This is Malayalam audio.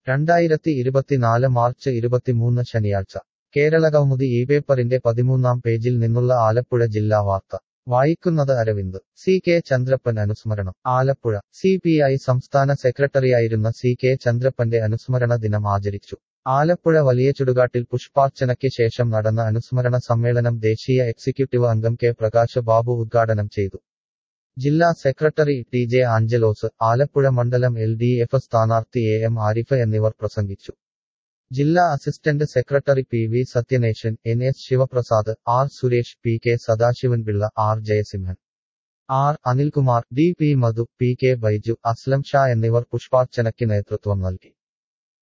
രണ്ടായിരത്തി ഇരുപത്തിനാല് മാർച്ച് ഇരുപത്തിമൂന്ന് ശനിയാഴ്ച കേരളകൗമുദി ഈ പേപ്പറിന്റെ പതിമൂന്നാം പേജിൽ നിന്നുള്ള ആലപ്പുഴ ജില്ലാ വാർത്ത വായിക്കുന്നത് അരവിന്ദ് സി കെ ചന്ദ്രപ്പൻ അനുസ്മരണം ആലപ്പുഴ സി പി ഐ സംസ്ഥാന സെക്രട്ടറിയായിരുന്ന സി കെ ചന്ദ്രപ്പന്റെ അനുസ്മരണ ദിനം ആചരിച്ചു ആലപ്പുഴ വലിയ ചുടുകാട്ടിൽ പുഷ്പാർച്ചനയ്ക്ക് ശേഷം നടന്ന അനുസ്മരണ സമ്മേളനം ദേശീയ എക്സിക്യൂട്ടീവ് അംഗം കെ പ്രകാശ് ബാബു ഉദ്ഘാടനം ചെയ്തു ജില്ലാ secretary T J Angelos Alappuzha മണ്ഡലം എൽ ഡി എഫ് സ്ഥാനാർത്ഥി എ എം ആരിഫ് എന്നിവർ പ്രസംഗിച്ചു ജില്ലാ assistant secretary P V Sathyanesan N S Sivaprasad R Suresh P K Sadasivanpillai R Jayasimhan R Anilkumar D P Madhu P K Baiju Aslam Shah എന്നിവർ പുഷ്പാർച്ചനയ്ക്ക് നേതൃത്വം നൽകി